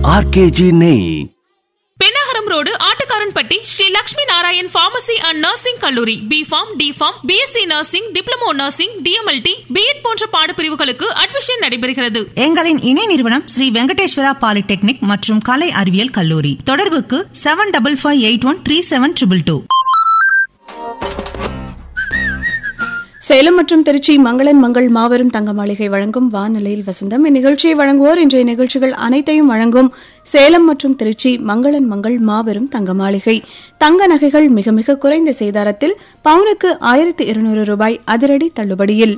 RKG நெய் Pennagaram road Attukaranpatti Sri Lakshmi Narayan pharmacy and nursing கல்லூரி B pharm D pharm B Sc nursing diploma nursing D M L T B Ed போன்ற பாடப்பிரிவுகளுக்கு admission நடைபெறுகிறது எங்களின் இணை நிறுவனம் ஸ்ரீ வெங்கடேஸ்வரா பாலிடெக்னிக் மற்றும் கலை அறிவியல் கல்லூரி தொடர்புக்கு seven double five eight one three seven triple two Salem மற்றும் திருச்சி மங்களன் மங்கள் மாபெரும் தங்க மாளிகை வழங்கும் வானிலையில் வசந்தம் இந்நிகழ்ச்சியை வழங்குவோர் இன்றைய நிகழ்ச்சிகள் அனைத்தையும் வழங்கும் சேலம் மற்றும் திருச்சி மங்களன் மங்கள் மாபெரும் தங்க மாளிகை தங்க நகைகள் மிக மிக குறைந்த சேதாரத்தில் பவுனுக்கு ஆயிரத்தி இருநூறு ரூபாய் அதிரடி தள்ளுபடியில்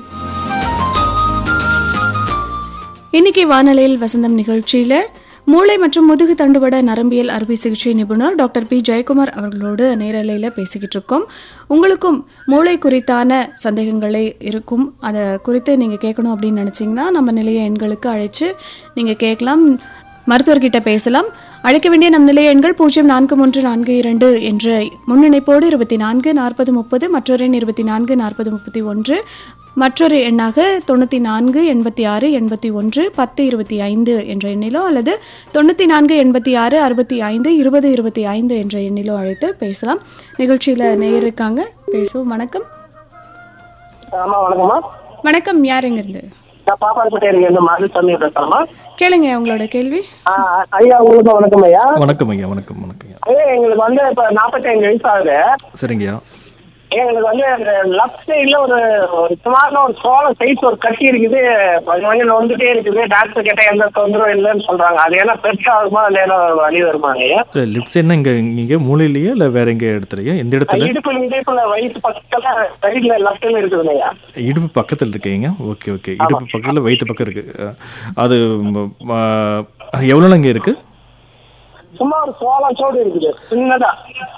இன்னைக்கு வானிலையில் வசந்தம் நிகழ்ச்சியில மூளை மற்றும் முதுகு தண்டுவட நரம்பியல் அறுவை சிகிச்சை நிபுணர் டாக்டர் பி ஜெயக்குமார் அவர்களோடு நேரலையில் பேசிக்கிட்டு இருக்கோம் உங்களுக்கும் மூளை குறித்தான சந்தேகங்களே இருக்கும் அதை குறித்து நீங்கள் கேட்கணும் அப்படின்னு நினச்சிங்கன்னா நம்ம நிலைய எண்களுக்கு அழைச்சு நீங்கள் கேட்கலாம் மருத்துவர்கிட்ட பேசலாம் அழைக்க வேண்டிய நம் நிலைய எண்கள் பூஜ்ஜியம் நான்கு மூன்று நான்கு இரண்டு என்ற முன்னிணைப்போடு இருபத்தி நான்கு நாற்பது முப்பது மற்றொரு எண் இருபத்தி நான்கு நாற்பது முப்பத்தி ஒன்று மற்றொரு எண்ணாக தொண்ணூற்றி நான்கு எண்பத்தி ஆறு எண்பத்தி ஒன்று பத்து இருபத்தி ஐந்து என்ற எண்ணிலோ அல்லது தொண்ணூற்றி நான்கு எண்பத்தி ஆறு அறுபத்தி ஐந்து இருபது இருபத்தி ஐந்து என்ற எண்ணிலோ அழைத்து பேசலாம் நிகழ்ச்சியில் நேயர் இருக்காங்க பேசுவோம் வணக்கம் ஆமா வணக்கம்மா வணக்கம் யாருங்கிருந்து நான் பாப்பாப்பட்டேரிங்க இருந்து மாதுசாமி பேசுறேம்மா கேளுங்க உங்களோட கேள்வி ஆ, ஐயா உங்களுக்கு வணக்கம் ஐயா வணக்கம் ஐயா வணக்கம் வணக்கம் ஐயா ஐயா எங்களுக்கு வந்து இப்ப நாற்பத்தைந்து வயசு ஆகுது சரிங்கய்யா எங்களுக்கு வந்து அந்த லெஃப்ட் சைடுல ஒரு ஒரு சுமார்ல ஒரு சோள சைஸ் ஒரு கட்டி இருக்குது கொஞ்சம் கொஞ்சம் நொந்துட்டே இருக்குது டாக்டர் கிட்ட எந்த தொந்தரவும் இல்லைன்னு சொல்றாங்க அது ஏன்னா பெருசா ஆகுமா இல்ல ஏன்னா வலி வருமாங்க ஐயா இல்லை லிப்ஸ் என்ன இங்கே இங்கே மூலையிலேயே இல்லை வேற எங்கே இடத்துலையா எந்த இடத்துல இடுப்பு இடுப்புல வயிற்று பக்கத்துல சைடுல லெஃப்ட்ல இருக்குதுங்க ஐயா இடுப்பு பக்கத்தில் இருக்கீங்க ஓகே ஓகே இடுப்பு பக்கத்தில் வயிற்று பக்கம் இருக்கு அஹ், அது எவ்வளோ இங்கே இருக்கு சும்மா ஒரு சோளம் சோடு இருக்குது சின்னதா